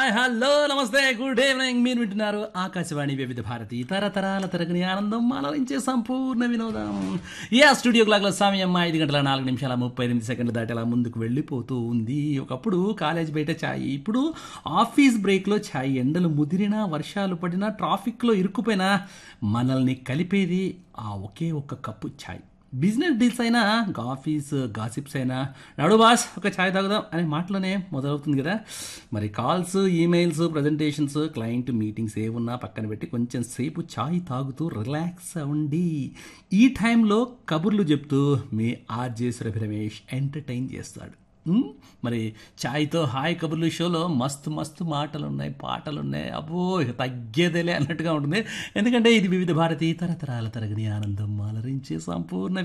hi hello నమస్తే good evening మీరు వింటున్నారు ఆకాశవాణి వివిధ భారతి తరతరాల తరగని ఆనందం అలరించే సంపూర్ణ వినోదం యా స్టూడియో క్లాక్లో సమయం ఐదు గంటల నాలుగు నిమిషాల ముప్పై ఎనిమిది సెకండ్ల దాటి అలా ముందుకు వెళ్ళిపోతూ ఉంది ఒకప్పుడు కాలేజ్ బయట ఛాయ్ ఇప్పుడు ఆఫీస్ బ్రేక్లో ఛాయ్ ఎండలు ముదిరినా వర్షాలు పడినా ట్రాఫిక్లో ఇరుక్కుపోయినా మనల్ని కలిపేది ఆ ఒకే ఒక్క కప్పు ఛాయ్ బిజినెస్ డీల్స్ అయినా ఆఫీస్ గాసిప్స్ అయినా నడు బాస్ ఒక ఛాయ్ తాగుదాం అనే మాటలోనే మొదలవుతుంది కదా మరి calls emails presentations client meetings ఏమున్నా పక్కన పెట్టి కొంచెం సేపు ఛాయ్ తాగుతూ రిలాక్స్ అవ్వండి ఈ టైంలో కబుర్లు చెప్తూ మీ ఆర్జే సురభి రమేష్ ఎంటర్టైన్ చేస్తాడు ఉమ్, మరి ఛాయ్తో హాయ్ కబుర్లు షోలో మస్తు మస్తు మాటలు ఉన్నాయి పాటలు ఉన్నాయి అబ్బో ఇక తగ్గేదేలే అన్నట్టుగా ఉంటుంది ఎందుకంటే ఇది వివిధ భారతి తరతరాల తరగని ఆనందం అలరించే సంపూర్ణ